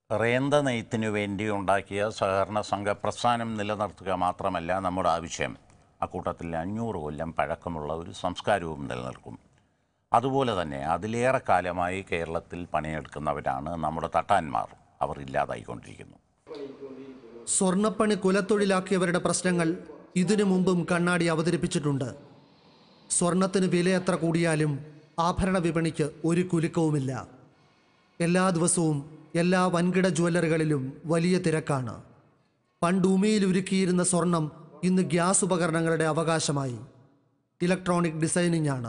റേന്ത നെയ്ത്തിനു വേണ്ടി ഉണ്ടാക്കിയ സഹകരണ സംഘ പ്രസ്ഥാനം നിലനിർത്തുക മാത്രമല്ല നമ്മുടെ ആവശ്യം അക്കൂട്ടത്തിൽ അഞ്ഞൂറ് കൊല്ലം പഴക്കമുള്ള ഒരു സംസ്കാരവും നിലനിൽക്കും അതുപോലെ തന്നെ അതിലേറെ കാലമായി കേരളത്തിൽ പണിയെടുക്കുന്നവരാണ് നമ്മുടെ തട്ടാന്മാർ അവർ ഇല്ലാതായിക്കൊണ്ടിരിക്കുന്നു സ്വർണ്ണപ്പണി കുലത്തൊഴിലാക്കിയവരുടെ പ്രശ്നങ്ങൾ ഇതിനു മുമ്പും കണ്ണാടി അവതരിപ്പിച്ചിട്ടുണ്ട് സ്വർണത്തിന് വില എത്ര കൂടിയാലും ആഭരണ വിപണിക്ക് ഒരു കുലുക്കവുമില്ല എല്ലാ ദിവസവും എല്ലാ വൻകിട ജ്വല്ലറികളിലും വലിയ തിരക്കാണ് പണ്ട് ഉമിയിൽ ഉരുക്കിയിരുന്ന സ്വർണം ഇന്ന് ഗ്യാസ് ഉപകരണങ്ങളുടെ അവകാശമായി ഇലക്ട്രോണിക് ഡിസൈനിങ് ആണ്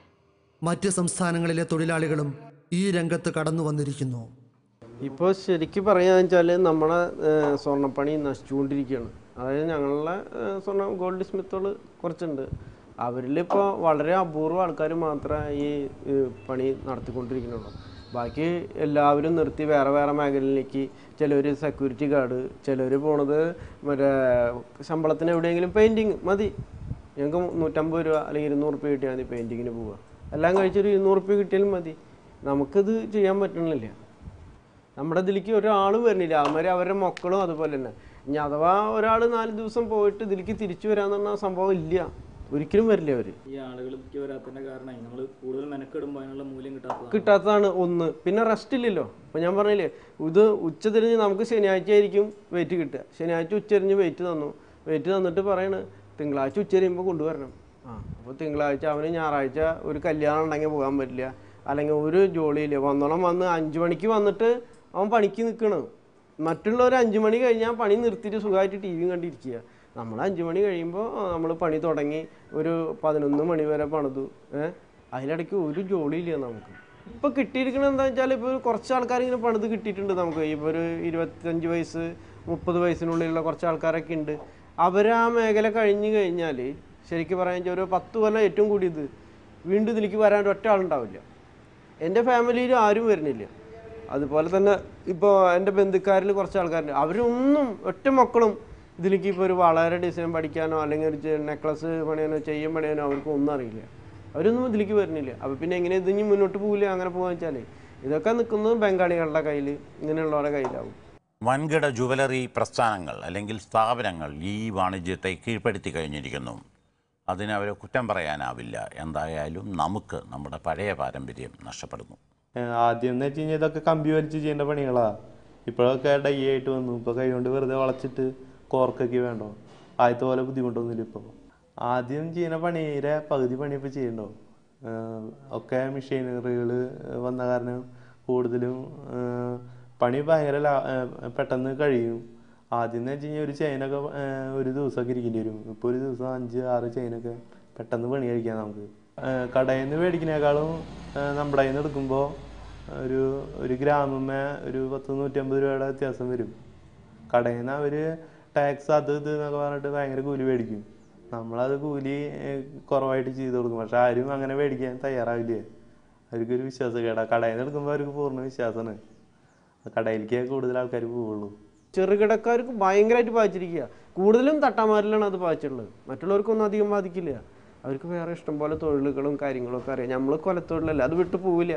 മറ്റ് സംസ്ഥാനങ്ങളിലെ തൊഴിലാളികളും ഈ രംഗത്ത് കടന്നു വന്നിരിക്കുന്നു ഇപ്പോൾ ശരിക്കും പറയാന്ന് വെച്ചാൽ നമ്മളെ ഏഹ്, സ്വർണ്ണപ്പണി നശിച്ചുകൊണ്ടിരിക്കുകയാണ് അതായത് ഞങ്ങളുടെ ഏഹ്, സ്വർണ്ണ ഗോൾഡ് സ്മിത്തുകൾ കുറച്ചുണ്ട് അവരിലിപ്പോൾ വളരെ അപൂർവം ആൾക്കാർ മാത്രമേ ഈ ഏഹ്, പണി നടത്തിക്കൊണ്ടിരിക്കുന്നുള്ളൂ ബാക്കി എല്ലാവരും നിർത്തി വേറെ വേറെ മേഖലയിലേക്ക് ചിലർ സെക്യൂരിറ്റി ഗാർഡ് ചിലർ പോണത് മറ്റേ ശമ്പളത്തിന് എവിടെയെങ്കിലും പെയിൻറ്റിങ് മതി ഞങ്ങൾക്ക് നൂറ്റമ്പത് രൂപ അല്ലെങ്കിൽ ഇരുന്നൂറ് റുപ്യ കിട്ടിയാൽ മതി പെയിൻറ്റിങ്ങിന് പോവുക എല്ലാം കഴിച്ചൊരു ഇരുന്നൂറ് റുപ്യ കിട്ടിയാലും മതി നമുക്കിത് ചെയ്യാൻ പറ്റണില്ല നമ്മുടെ ഇതിലേക്ക് ഒരാൾ വരുന്നില്ല അവന്മാർ അവരുടെ മക്കളും അതുപോലെ തന്നെ ഇനി അഥവാ ഒരാൾ നാല് ദിവസം പോയിട്ട് ഇതിലേക്ക് തിരിച്ചു വരാന്ന് പറഞ്ഞ സംഭവം ഇല്ല ഒരിക്കലും വരില്ല അവർ ഈ ആളുകൾ ഇതിലേക്ക് വരാത്തതിന്റെ കാരണം നമ്മൾ കൂടുതൽ മെനക്കെടുമ്പോൾ അതിനുള്ള മൂല്യം കിട്ടാത്തതാണ് കിട്ടാത്തതാണ് ഒന്ന് പിന്നെ റെസ്റ്റ് ഇല്ലല്ലോ ഇപ്പം ഞാൻ പറഞ്ഞില്ലേ ഇത് ഉച്ച തിരിഞ്ഞ് നമുക്ക് ശനിയാഴ്ച ആയിരിക്കും വെയിറ്റ് കിട്ടുക ശനിയാഴ്ച ഉച്ചരിഞ്ഞ് വെയിറ്റ് തന്നു വെയിറ്റ് തന്നിട്ട് പറയണ് തിങ്കളാഴ്ച ഉച്ചരിയുമ്പോൾ കൊണ്ടുവരണം ആ അപ്പോൾ തിങ്കളാഴ്ച അവന് ഞായറാഴ്ച ഒരു കല്യാണം ഉണ്ടെങ്കിൽ പോകാൻ പറ്റില്ല അല്ലെങ്കിൽ ഒരു ജോലിയില്ല വന്നോളം വന്ന് അഞ്ച് മണിക്ക് വന്നിട്ട് അവൻ പണിക്ക് നിൽക്കണം മറ്റുള്ളവർ അഞ്ച് മണി കഴിഞ്ഞാൽ പണി നിർത്തിയിട്ട് സുഖമായിട്ട് ടി വിയും കണ്ടിരിക്കുക നമ്മൾ അഞ്ച് മണി കഴിയുമ്പോൾ നമ്മൾ പണി തുടങ്ങി ഒരു പതിനൊന്ന് മണി വരെ പണിതു ഏഹ് അതിനിടയ്ക്ക് ഒരു ജോലിയില്ല നമുക്ക് ഇപ്പോൾ കിട്ടിയിരിക്കുന്നത് എന്താ വെച്ചാൽ ഇപ്പോൾ കുറച്ച് ആൾക്കാർ ഇങ്ങനെ പണിത് കിട്ടിയിട്ടുണ്ട് നമുക്ക് ഇപ്പോൾ ഒരു ഇരുപത്തഞ്ച് വയസ്സ് മുപ്പത് വയസ്സിനുള്ളിലുള്ള കുറച്ച് ആൾക്കാരൊക്കെ ഉണ്ട് അവർ ആ മേഖല കഴിഞ്ഞ് കഴിഞ്ഞാൽ ശരിക്കും പറയാൻ വെച്ചാൽ ഒരു പത്ത് കൊല്ലം ഏറ്റവും കൂടിയത് വീണ്ടും ഇതിലേക്ക് വരാൻ ഒറ്റ ആളുണ്ടാവില്ല എൻ്റെ ഫാമിലിയിൽ ആരും വരുന്നില്ല അതുപോലെ തന്നെ ഇപ്പോൾ എൻ്റെ ബന്ധുക്കാരിൽ കുറച്ച് ആൾക്കാരുണ്ട് അവരൊന്നും ഒറ്റ മക്കളും ഇതിലേക്ക് ഇപ്പോൾ ഒരു വളരെ ഡിസൈൻ പഠിക്കാനോ അല്ലെങ്കിൽ ഒരു നെക്ലസ് പണിയാനോ ചെയ്യും പണിയാനോ അവർക്ക് ഒന്നും അറിയില്ല അവരൊന്നും ഇതിലേക്ക് വരുന്നില്ല അപ്പോൾ പിന്നെ എങ്ങനെ ഇത് ഇനി മുന്നോട്ട് പോകില്ല അങ്ങനെ പോകാന്ന് വെച്ചാൽ ഇതൊക്കെ നിൽക്കുന്നത് ബംഗാളികളുടെ കയ്യിൽ ഇങ്ങനെയുള്ളവരുടെ കയ്യിലാവും വൻകിട ജുവലറി പ്രസ്ഥാനങ്ങൾ അല്ലെങ്കിൽ സ്ഥാപനങ്ങൾ ഈ വാണിജ്യത്തെ കീഴ്പ്പെടുത്തി കഴിഞ്ഞിരിക്കുന്നു അതിന് അവരെ കുറ്റം പറയാനാവില്ല എന്തായാലും നമുക്ക് നമ്മുടെ പഴയ പാരമ്പര്യം നഷ്ടപ്പെടുന്നു ഏഹ് ആദ്യം എന്ന് വെച്ച് കഴിഞ്ഞാൽ ഇതൊക്കെ കമ്പി വലിച്ച് ചെയ്യേണ്ട പണികളാ ഇപ്പോഴൊക്കെ ഡൈ ആയിട്ട് വന്നു ഇപ്പോൾ കൈകൊണ്ട് വെറുതെ വളച്ചിട്ട് കോർക്കൊക്കെ വേണ്ടോ ആദ്യത്തെ പോലെ ബുദ്ധിമുട്ടൊന്നുമില്ല ഇപ്പോൾ ആദ്യം ചെയ്യുന്ന പണിയുടെ പകുതി പണി ഇപ്പോൾ ചെയ്യണ്ടോ ഏഹ് ഒക്കെ മെഷീനറികൾ വന്ന കാരണം കൂടുതലും ഏഹ് പണി ഭയങ്കര ലാ- ഏഹ് പെട്ടെന്ന് കഴിയും ആദ്യം എന്ന് വെച്ച് കഴിഞ്ഞാൽ ഒരു ചെയിനൊക്കെ ഏഹ് ഒരു ദിവസമൊക്കെ ഇരിക്കേണ്ടി വരും ഇപ്പോൾ ഒരു ദിവസം അഞ്ച് ആറ് ചെയിനൊക്കെ പെട്ടെന്ന് പണി കഴിക്കാം നമുക്ക് ഏഹ് കടയിൽ നിന്ന് മേടിക്കുന്നേക്കാളും ഏഹ് നമ്മുടെ കയ്യിൽ നിന്ന് എടുക്കുമ്പോൾ ഒരു ഒരു ഗ്രാമമേ ഒരു പത്ത് നൂറ്റമ്പത് രൂപയുടെ വ്യത്യാസം വരും കടയിൽ നിന്ന് അവർ ടാക്സ് അത് ഇത് എന്നൊക്കെ പറഞ്ഞിട്ട് ഭയങ്കര കൂലി മേടിക്കും നമ്മളത് കൂലി ഏഹ് കുറവായിട്ട് ചെയ്ത് കൊടുക്കും പക്ഷെ ആരും അങ്ങനെ മേടിക്കാൻ തയ്യാറാവില്ലേ അവർക്കൊരു വിശ്വാസക്കേടാ കടയിൽ നിന്ന് എടുക്കുമ്പോൾ അവർക്ക് പൂർണ്ണ വിശ്വാസമാണ് കടയിലേക്ക് കൂടുതൽ ആൾക്കാർ പോവുള്ളൂ ചെറുകിടക്കാർക്ക് ഭയങ്കരമായിട്ട് ബാധിച്ചിരിക്കുക കൂടുതലും തട്ടാമാരിലാണ് അത് ബാധിച്ചിട്ടുള്ളത് മറ്റുള്ളവർക്കൊന്നും അധികം ബാധിക്കില്ല അവർക്ക് വേറെ ഇഷ്ടംപോലെ തൊഴിലുകളും കാര്യങ്ങളും ഒക്കെ അറിയാം നമ്മൾ കൊലത്തൊഴിലല്ല അത് വിട്ടു പോവില്ല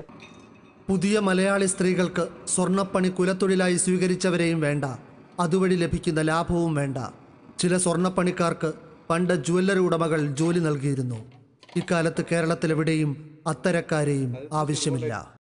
പുതിയ മലയാളി സ്ത്രീകൾക്ക് സ്വർണ്ണപ്പണി കുലത്തൊഴിലായി സ്വീകരിച്ചവരെയും വേണ്ട അതുവഴി ലഭിക്കുന്ന ലാഭവും വേണ്ട ചില സ്വർണ്ണപ്പണിക്കാർക്ക് പണ്ട് ജുവല്ലറി ഉടമകൾ ജോലി നൽകിയിരുന്നു ഇക്കാലത്ത് കേരളത്തിലെവിടെയും അത്തരക്കാരെയും ആവശ്യമില്ല